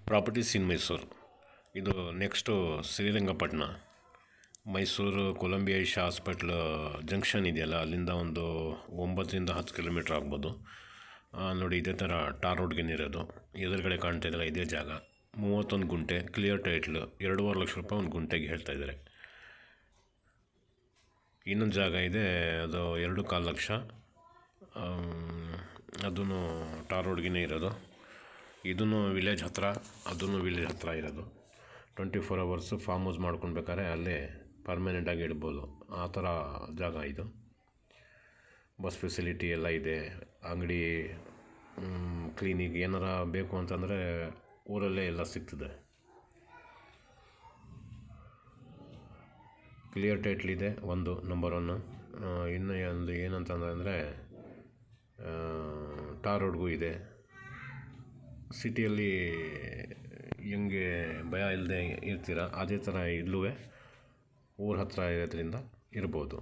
properties in Mysuru ಇದು next Srirangapatna Mysuru Columbia Asia hospital junction ಇದೆಯಲ್ಲ ಅಲ್ಲಿಂದ ಒಂದು ಒಂಬತ್ತರಿಂದ ಹತ್ತು ಕಿಲೋಮೀಟ್ರ್ ಆಗ್ಬೋದು ಆ, ನೋಡಿ ಇದೇ ಥರ ಟಾರ್ ರೋಡ್ಗೆ ಇರೋದು ಎದುರುಗಡೆ ಕಾಣ್ತಾ ಇದೆಯಲ್ಲ ಇದೇ ಜಾಗ ಮೂವತ್ತೊಂದು ಗುಂಟೆ ಕ್ಲಿಯರ್ ಟೈಟ್ಲ್ ಎರಡೂವರೆ ಲಕ್ಷ ರೂಪಾಯಿ ಒಂದು ಗುಂಟೆಗೆ ಹೇಳ್ತಾ ಇದ್ದಾರೆ ಇನ್ನೊಂದು ಜಾಗ ಇದೆ ಅದು ಎರಡು ಕಾಲು ಲಕ್ಷ ಅದೂ ಟಾರ್ ರೋಡ್ಗೆ ಇರೋದು ಇದೂ ವಿಲೇಜ್ ಹತ್ರ ಅದೂ ವಿಲೇಜ್ ಹತ್ರ ಇರೋದು twenty four hours farm house ಮಾಡ್ಕೊಳ್ಬೇಕಾದ್ರೆ ಅಲ್ಲೇ ಪರ್ಮನೆಂಟಾಗಿ ಇಡ್ಬೋದು ಆ ಥರ ಜಾಗ ಇದು ಬಸ್ ಫೆಸಿಲಿಟಿ ಎಲ್ಲ ಇದೆ ಅಂಗಡಿ ಕ್ಲೀನಿಕ್ ಏನಾರ ಬೇಕು ಅಂತಂದರೆ ಊರಲ್ಲೇ ಎಲ್ಲ ಸಿಗ್ತದೆ ಕ್ಲಿಯರ್ ಟೈಟ್ಲ್ ಇದೆ ಒಂದು ನಂಬರ್ ಒನ್ನು ಇನ್ನು ಒಂದು ಏನಂತಂದರೆ ಟಾರ್ ರೋಡ್ಗೂ ಇದೆ ಸಿಟಿಯಲ್ಲಿ ಹೆಂಗೆ ಭಯ ಇಲ್ಲದೆ ಇರ್ತೀರ ಅದೇ ಥರ ಇಲ್ಲೂ ಊರ ಹತ್ರ ಇರೋದ್ರಿಂದ ಇರ್ಬೋದು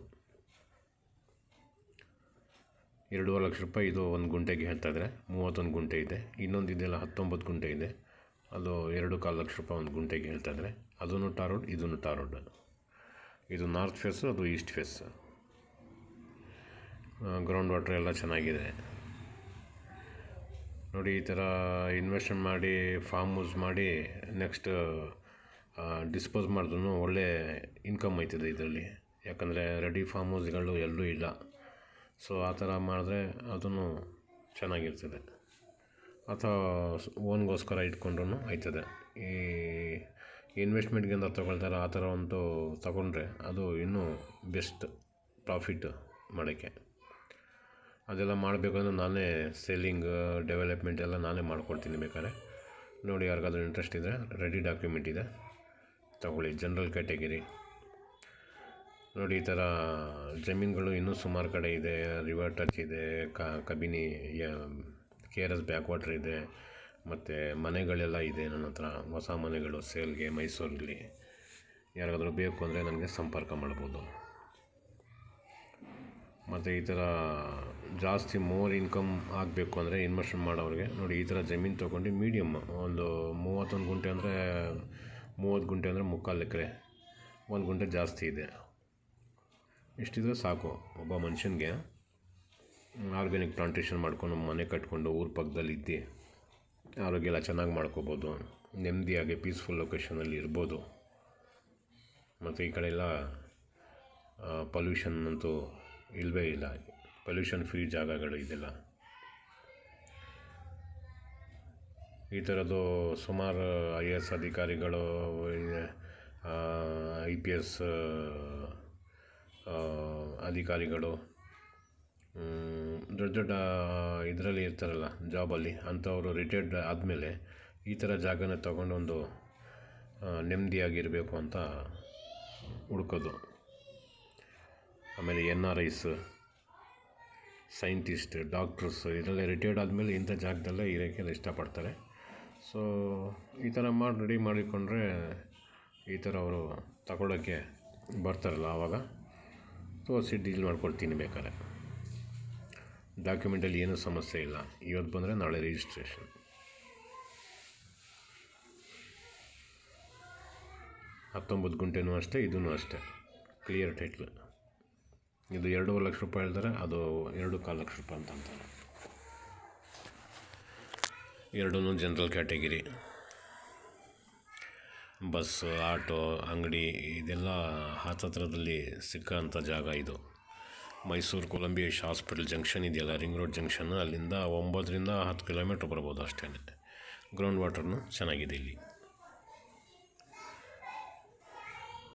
ಎರಡೂವರೆ ಲಕ್ಷ ರೂಪಾಯಿ ಇದು ಒಂದು ಗುಂಟೆಗೆ ಹೇಳ್ತಾ ಇದ್ದಾರೆ ಮೂವತ್ತೊಂದು ಗುಂಟೆ ಇದೆ ಇನ್ನೊಂದು ಇದೆಲ್ಲ ಹತ್ತೊಂಬತ್ತು ಗುಂಟೆ ಇದೆ ಅದು ಎರಡು ಕಾಲು ಲಕ್ಷ ರೂಪಾಯಿ ಒಂದು ಗುಂಟೆಗೆ ಹೇಳ್ತಾ ಇದ್ದಾರೆ ಅದೂ ಟಾರ್ ರೋಡ್ ಇದೂ ಟಾರ್ ರೋಡ್ ಇದು ನಾರ್ತ್ ಫೇಸು ಅದು ಈಸ್ಟ್ ಫೇಸ್ ಗ್ರೌಂಡ್ ವಾಟ್ರ್ ಎಲ್ಲ ಚೆನ್ನಾಗಿದೆ ನೋಡಿ ಈ ಥರ ಇನ್ವೆಸ್ಟ್ಮೆಂಟ್ ಮಾಡಿ ಫಾರ್ಮ್ ಯೂಸ್ ಮಾಡಿ ನೆಕ್ಸ್ಟ್ ಡಿಸ್ಪೋಸ್ ಮಾಡಿದ್ರೂ ಒಳ್ಳೆ ಇನ್ಕಮ್ ಐತದೆ ಇದರಲ್ಲಿ ಯಾಕಂದರೆ ರೆಡಿ ಫಾರ್ಮ್ ಹೌಸ್ಗಳು ಎಲ್ಲೂ ಇಲ್ಲ ಸೊ ಆ ಥರ ಮಾಡಿದ್ರೆ ಅದೂ ಚೆನ್ನಾಗಿರ್ತದೆ ಅಥವಾ ಓನ್ಗೋಸ್ಕರ ಇಟ್ಕೊಂಡ್ರೂ ಆಯ್ತದೆ ಈ ಇನ್ವೆಸ್ಟ್ಮೆಂಟ್ಗೆ ಅಂತ ತೊಗೊಳ್ತಾರೆ ಆ ಥರ ಒಂದು ತಗೊಂಡ್ರೆ ಅದು ಇನ್ನೂ ಬೆಸ್ಟ್ ಪ್ರಾಫಿಟ್ ಮಾಡೋಕ್ಕೆ ಅದೆಲ್ಲ ಮಾಡಬೇಕಂದ್ರೆ ನಾನೇ ಸೇಲಿಂಗ್ ಡೆವಲಪ್ಮೆಂಟ್ ಎಲ್ಲ ನಾನೇ ಮಾಡ್ಕೊಡ್ತೀನಿ ಬೇಕಾದ್ರೆ ನೋಡಿ ಯಾರಿಗಾದ್ರೂ ಇಂಟ್ರೆಸ್ಟ್ ಇದ್ದರೆ ರೆಡಿ ಡಾಕ್ಯುಮೆಂಟ್ ಇದೆ ತಗೊಳ್ಳಿ ಜನರಲ್ ಕ್ಯಾಟಗಿರಿ ನೋಡಿ ಈ ಥರ ಜಮೀನುಗಳು ಇನ್ನೂ ಸುಮಾರು ಕಡೆ ಇದೆ ರಿವರ್ ಟಚ್ ಇದೆ Kabini K R S back water ಇದೆ ಮತ್ತು ಮನೆಗಳೆಲ್ಲ ಇದೆ ನನ್ನ ಹತ್ರ ಹೊಸ ಮನೆಗಳು ಸೇಲ್ಗೆ ಮೈಸೂರಲ್ಲಿ ಯಾರಿಗಾದ್ರೂ ಬೇಕು ಅಂದರೆ ನನಗೆ ಸಂಪರ್ಕ ಮಾಡ್ಬೋದು ಮತ್ತು ಈ ಥರ ಜಾಸ್ತಿ ಮೋರ್ ಇನ್ಕಮ್ ಆಗಬೇಕು ಅಂದರೆ ಇನ್ವೆಸ್ಟ್ಮೆಂಟ್ ಮಾಡೋರಿಗೆ ನೋಡಿ ಈ ಥರ ಜಮೀನು ತೊಗೊಂಡು ಮೀಡಿಯಮ್ ಒಂದು ಮೂವತ್ತೊಂದು ಗುಂಟೆ ಅಂದರೆ ಮೂವತ್ತು ಗುಂಟೆ ಅಂದರೆ ಮುಕ್ಕಾಲು ಎಕರೆ ಒಂದು ಗುಂಟೆ ಜಾಸ್ತಿ ಇದೆ ಇಷ್ಟಿದ್ರೆ ಸಾಕು ಒಬ್ಬ ಮನುಷ್ಯನಿಗೆ ಆರ್ಗ್ಯಾನಿಕ್ ಪ್ಲಾಂಟೇಷನ್ ಮಾಡ್ಕೊಂಡು ಮನೆ ಕಟ್ಕೊಂಡು ಊರ ಪಕ್ಕದಲ್ಲಿ ಇದ್ದು ಆರೋಗ್ಯ ಎಲ್ಲ ಚೆನ್ನಾಗಿ ಮಾಡ್ಕೋಬೋದು ನೆಮ್ಮದಿಯಾಗಿ ಪೀಸ್ಫುಲ್ ಲೊಕೇಶನಲ್ಲಿ ಇರ್ಬೋದು ಮತ್ತು ಈ ಕಡೆ ಎಲ್ಲ ಪೊಲ್ಯೂಷನ್ ಅಂತೂ ಇಲ್ಲವೇ ಇಲ್ಲ ಪೊಲ್ಯೂಷನ್ ಫ್ರೀ ಜಾಗಗಳು ಇದೆಲ್ಲ ಈ ಥರದ್ದು ಸುಮಾರು ಐ ಎ ಎಸ್ ಅಧಿಕಾರಿಗಳು ಐ ಪಿ ಎಸ್ ಅಧಿಕಾರಿಗಳು ದೊಡ್ಡ ದೊಡ್ಡ ಇದರಲ್ಲಿ ಇರ್ತಾರಲ್ಲ ಜಾಬಲ್ಲಿ ಅಂಥವರು ರಿಟೈರ್ಡ್ ಆದಮೇಲೆ ಈ ಥರ ಜಾಗನ ತಗೊಂಡು ಒಂದು ನೆಮ್ಮದಿಯಾಗಿರಬೇಕು ಅಂತ ಹುಡ್ಕೋದು ಆಮೇಲೆ N R Is scientist doctors ಇದರಲ್ಲೇ ರಿಟೈರ್ಡ್ ಆದಮೇಲೆ ಇಂಥ ಜಾಗದಲ್ಲೇ ಇರೋಕ್ಕೆ ಇಷ್ಟಪಡ್ತಾರೆ ಸೊ ಈ ಥರ ಮಾಡಿ ರೆಡಿ ಮಾಡಿಕೊಂಡ್ರೆ ಈ ಥರ ಅವರು ತಗೊಳ್ಳೋಕ್ಕೆ ಬರ್ತಾರಲ್ಲ ಆವಾಗ ತೋರಿಸಿ ಡೀಲ್ ಮಾಡ್ಕೊಡ್ತೀನಿ ಬೇಕಾದ್ರೆ ಡಾಕ್ಯುಮೆಂಟಲ್ಲಿ ಏನೂ ಸಮಸ್ಯೆ ಇಲ್ಲ ಇವತ್ತು ಬಂದರೆ ನಾಳೆ ರಿಜಿಸ್ಟ್ರೇಷನ್ ಹತ್ತೊಂಬತ್ತು ಗುಂಟೆನೂ ಅಷ್ಟೇ ಇದೂ ಅಷ್ಟೇ ಕ್ಲಿಯರ್ ಟೈಟ್ಲ್ ಇದು ಎರಡೂವರೆ ಲಕ್ಷ ರೂಪಾಯಿ ಹೇಳ್ತಾರೆ ಅದು ಎರಡು ಕಾಲು ಲಕ್ಷ ರೂಪಾಯಿ ಅಂತ ಅಂತಾರೆ ಎರಡೂ ಜನರಲ್ ಕ್ಯಾಟಗಿರಿ ಬಸ್ ಆಟೋ ಅಂಗಡಿ ಇದೆಲ್ಲ ಹತ್ತತ್ರದಲ್ಲಿ ಸಿಕ್ಕಂಥ ಜಾಗ ಇದು Mysuru Columbia Asia hospital junction ಇದೆಯಲ್ಲ ರಿಂಗ್ ರೋಡ್ ಜಂಕ್ಷನ್ ಅಲ್ಲಿಂದ ಒಂಬತ್ತರಿಂದ ಹತ್ತು ಕಿಲೋಮೀಟ್ರ್ ಬರ್ಬೋದು ಅಷ್ಟೇ ಗ್ರೌಂಡ್ ವಾಟರ್ನು ಚೆನ್ನಾಗಿದೆ ಇಲ್ಲಿ